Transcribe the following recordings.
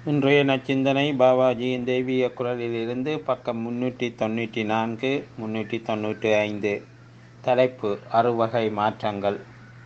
இன்றைய நச்சிந்தனை பாபாஜியின் தெய்வீக குரலிலிருந்து பக்கம் முன்னூற்றி தொண்ணூற்றி நான்கு முன்னூற்றி தொண்ணூற்றி ஐந்து தலைப்பு அறுவகை மாற்றங்கள்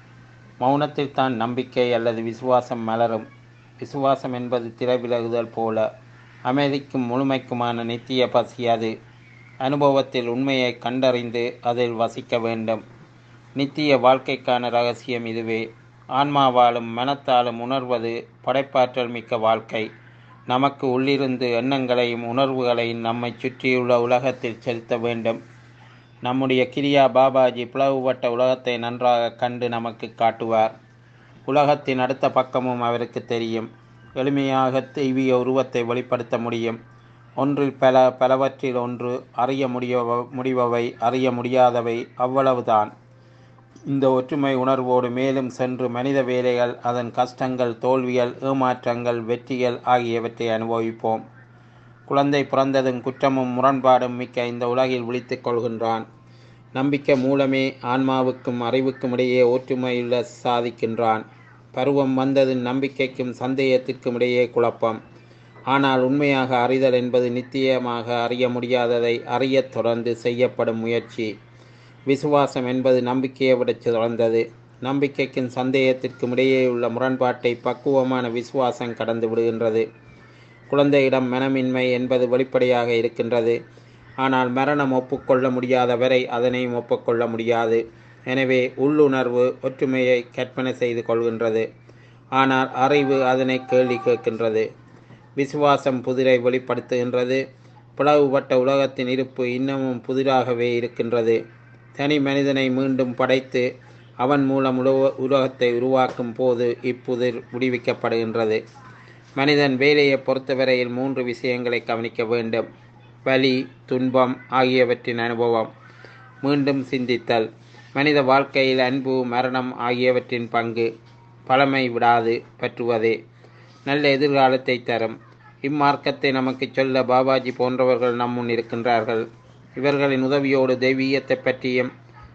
மௌனத்தில் தான் நம்பிக்கை அல்லது விசுவாசம் மலரும் விசுவாசம் என்பது திரைவிலகுதல் போல அமைதிக்கும் முழுமைக்குமான நித்திய பசி அது அனுபவத்தில் உண்மையை கண்டறிந்து அதில் வசிக்க வேண்டும் நித்திய வாழ்க்கைக்கான ரகசியம் இதுவே ஆன்மாவாலும் மனத்தாலும் உணர்வது படைப்பாற்றல் மிக்க வாழ்க்கை நமக்கு உள்ளிருந்து எண்ணங்களையும் உணர்வுகளையும் நம்மை சுற்றியுள்ள உலகத்தில் செலுத்த வேண்டும் நம்முடைய கிரியா பாபாஜி பிளவுபட்ட உலகத்தை நன்றாக கண்டு நமக்கு காட்டுவார் உலகத்தின் அடுத்த பக்கமும் அவருக்கு தெரியும் எளிமையாக தெய்வீக உருவத்தை வெளிப்படுத்த முடியும் ஒன்றில் பல பலவற்றில் ஒன்று அறிய முடிய முடிபவை அறிய முடியாதவை அவ்வளவுதான் இந்த ஒற்றுமை உணர்வோடு மேலும் சென்று மனித வேலைகள் அதன் கஷ்டங்கள் தோல்விகள் ஏமாற்றங்கள் வெற்றிகள் ஆகியவற்றை அனுபவிப்போம் குழந்தை பிறந்ததும் குற்றமும் முரண்பாடும் மிக்க இந்த உலகில் விழித்துக் கொள்கின்றான் நம்பிக்கை மூலமே ஆன்மாவுக்கும் அறிவுக்கும் இடையே ஒற்றுமையுள்ள சாதிக்கின்றான் பருவம் வந்தது நம்பிக்கைக்கும் சந்தேகத்திற்கும் இடையே குழப்பம் ஆனால் உண்மையாக அறிதல் என்பது நித்தியமாக அறிய முடியாததை அறியத் தொடர்ந்து செய்யப்படும் முயற்சி விசுவாசம் என்பது நம்பிக்கையை விட சிறந்தது நம்பிக்கைக்கும் சந்தேகத்திற்கும் இடையே உள்ள முரண்பாட்டை பக்குவமான விசுவாசம் கடந்து விடுகின்றது குழந்தையிடம் மனமின்மை என்பது வெளிப்படையாக இருக்கின்றது ஆனால் மரணம் ஒப்புக்கொள்ள முடியாத வரை அதனையும் ஒப்புக்கொள்ள முடியாது எனவே உள்ளுணர்வு ஒற்றுமையை கற்பனை செய்து கொள்கின்றது ஆனால் அறிவு அதனை கேள்வி கேட்கின்றது விசுவாசம் புதிரை வெளிப்படுத்துகின்றது பிளவுபட்ட உலகத்தின் இருப்பு இன்னமும் புதிராகவே இருக்கின்றது தனி மனிதனை மீண்டும் படைத்து அவன் மூலம் உலக உலகத்தை உருவாக்கும் போது இப்புதிர் முடிவிக்கப்படுகின்றது மனிதன் வேலையை பொறுத்தவரையில் மூன்று விஷயங்களை கவனிக்க வேண்டும் வலி துன்பம் ஆகியவற்றின் அனுபவம் மீண்டும் சிந்தித்தல் மனித வாழ்க்கையில் அன்பு மரணம் ஆகியவற்றின் பங்கு பழமை விடாது பற்றுவதே நல்ல எதிர்காலத்தை தரும் இம்மார்க்கத்தை நமக்கு சொல்ல பாபாஜி போன்றவர்கள் நம்முன் இருக்கின்றார்கள் இவர்களின் உதவியோடு தெய்வீகத்தை பற்றியும்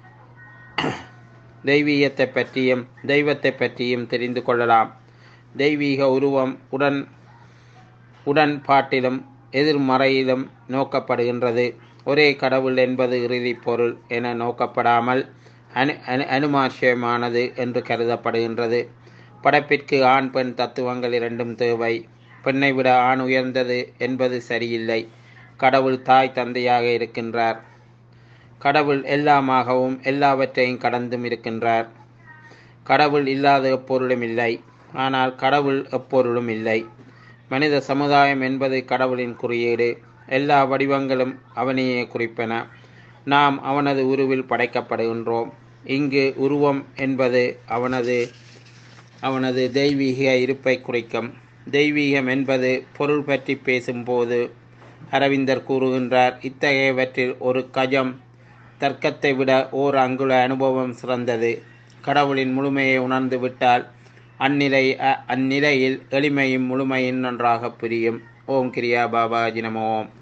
தெய்வீகத்தை பற்றியும் தெய்வத்தை பற்றியும் தெரிந்து கொள்ளலாம் தெய்வீக உருவம் உடன் உடன்பாட்டிலும் எதிர்மறையிலும் நோக்கப்படுகின்றது ஒரே கடவுள் என்பது இறுதி பொருள் என நோக்கப்படாமல் அனு அனு அனுமாசியமானது என்று கருதப்படுகின்றது படைப்பிற்கு ஆண் பெண் தத்துவங்கள் இரண்டும் தேவை பெண்ணை விட ஆண் உயர்ந்தது என்பது சரியில்லை கடவுள் தாய் தந்தையாக இருக்கின்றார் கடவுள் எல்லாமாகவும் எல்லாவற்றையும் கடந்தும் இருக்கின்றார் கடவுள் இல்லாத எப்பொருளும் இல்லை ஆனால் கடவுள் எப்பொருளும் இல்லை மனித சமுதாயம் என்பது கடவுளின் குறியீடு எல்லா வடிவங்களும் அவனையே குறிப்பன நாம் அவனது உருவில் படைக்கப்படுகின்றோம் இங்கு உருவம் என்பது அவனது அவனது தெய்வீக இருப்பை குறிக்கும் தெய்வீகம் என்பது பொருள் பற்றி பேசும்போது அரவிந்தர் கூறுகின்றார் இத்தகையவற்றில் ஒரு கஜம் தர்க்கத்தை விட ஓர் அங்குல அனுபவம் சிறந்தது கடவுளின் முழுமையை உணர்ந்து விட்டால் அந்நிலை அந்நிலையில் எளிமையும் முழுமையும் நன்றாக புரியும் ஓம் கிரியா பாபாஜி நமோம்